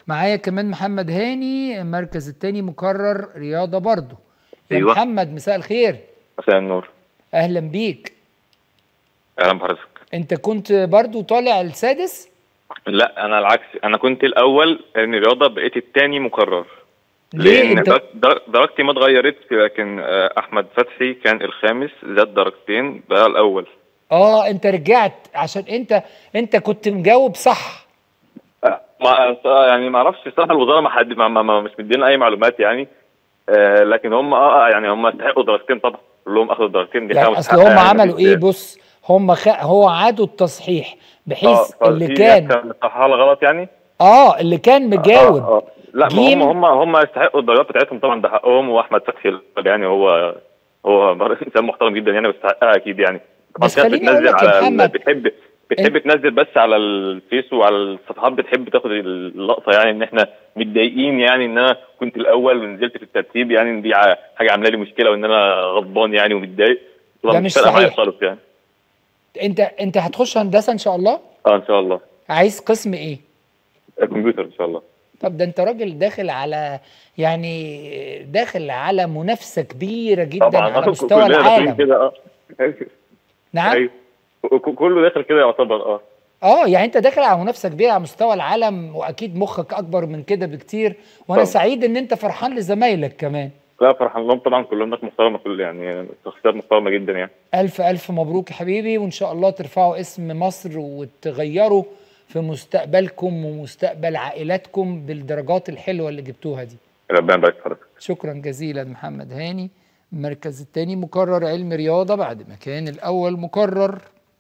معايا كمان محمد هاني المركز التاني مكرر رياضه برضه يا أيوة. محمد مساء الخير مساء النور اهلا بيك اهلا بحضرتك انت كنت برضه طالع السادس لا انا العكس انا كنت الاول ان رياضه بقيت الثاني مكرر ليه لان انت در- در- درجتي ما اتغيرتش لكن آه، احمد فتحي كان الخامس زاد درجتين بقى الاول اه انت رجعت عشان انت انت كنت مجاوب صح آه، ما آه، يعني ما اعرفش الصراحه الوزاره ما حد ما ما ما مش مدينا اي معلومات يعني آه، لكن هم اه آه، يعني هم يستحقوا درجتين طبعا كلهم اخذوا درجتين دي حاجه يعني اصل مستحقة هم يعني عملوا ايه مفيش- بص هم خ... هو عادوا التصحيح اه بحيث اللي ففي كان ناس كانت مصححة غلط يعني اه اللي كان مجاوب آه، آه. لا ما جيم. هم هم هم يستحقوا الدرجات بتاعتهم طبعا ده حقهم واحمد فتحي الأول يعني هو هو انسان محترم جدا يعني ويستحقها اكيد يعني طبعاً بس في ناس خليني أقول بتنزل لك يا على ال- محمد، بتحب بتحب تنزل بس على الفيس وعلى الصفحات بتحب تاخد اللقطه يعني ان احنا متضايقين يعني ان انا كنت الاول ونزلت في الترتيب يعني إن دي ع- حاجه عامله لي مشكله وان انا غضبان يعني ومتضايق طبعاً ده مش فارقة معايا صحيح. خالص يعني انت انت هتخش هندسه ان شاء الله اه ان شاء الله عايز قسم ايه الكمبيوتر ان شاء الله طب ده انت راجل داخل على يعني داخل على منافسه كبيره جدا طبعا على آه، مستوى كلنا داخلين العالم كده اه نعم ايوه ك- كله داخل كده يعتبر اه اه يعني انت داخل على منافسه كبيره على مستوى العالم واكيد مخك اكبر من كده بكتير وانا طبعا. سعيد ان انت فرحان لزمايلك كمان لا فرحان لهم طبعا كلهم ناس محترمه كل يعني شخصيات محترمه جدا يعني الف الف مبروك يا حبيبي وان شاء الله ترفعوا اسم مصر وتغيروا في مستقبلكم ومستقبل عائلاتكم بالدرجات الحلوه اللي جبتوها دي ربنا يبارك في حضرتك شكرا جزيلا محمد هاني المركز الثاني مكرر علم رياضة بعد ما كان الأول مكرر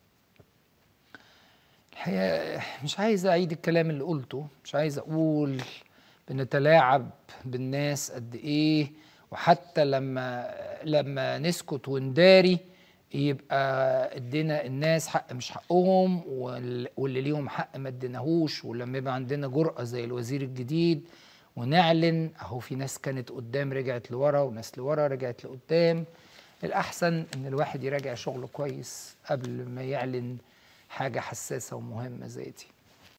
الحقيقة مش عايز أعيد الكلام اللي قلته مش عايز أقول بنتلاعب بالناس قد إيه وحتى لما لما نسكت ونداري يبقى ادينا الناس حق مش حقهم وال- واللي ليهم حق ما اديناهوش ولما يبقى عندنا جرأة زي الوزير الجديد ونعلن اهو في ناس كانت قدام رجعت لورا وناس لورا رجعت لقدام الاحسن ان الواحد يراجع شغله كويس قبل ما يعلن حاجة حساسة ومهمة زي دي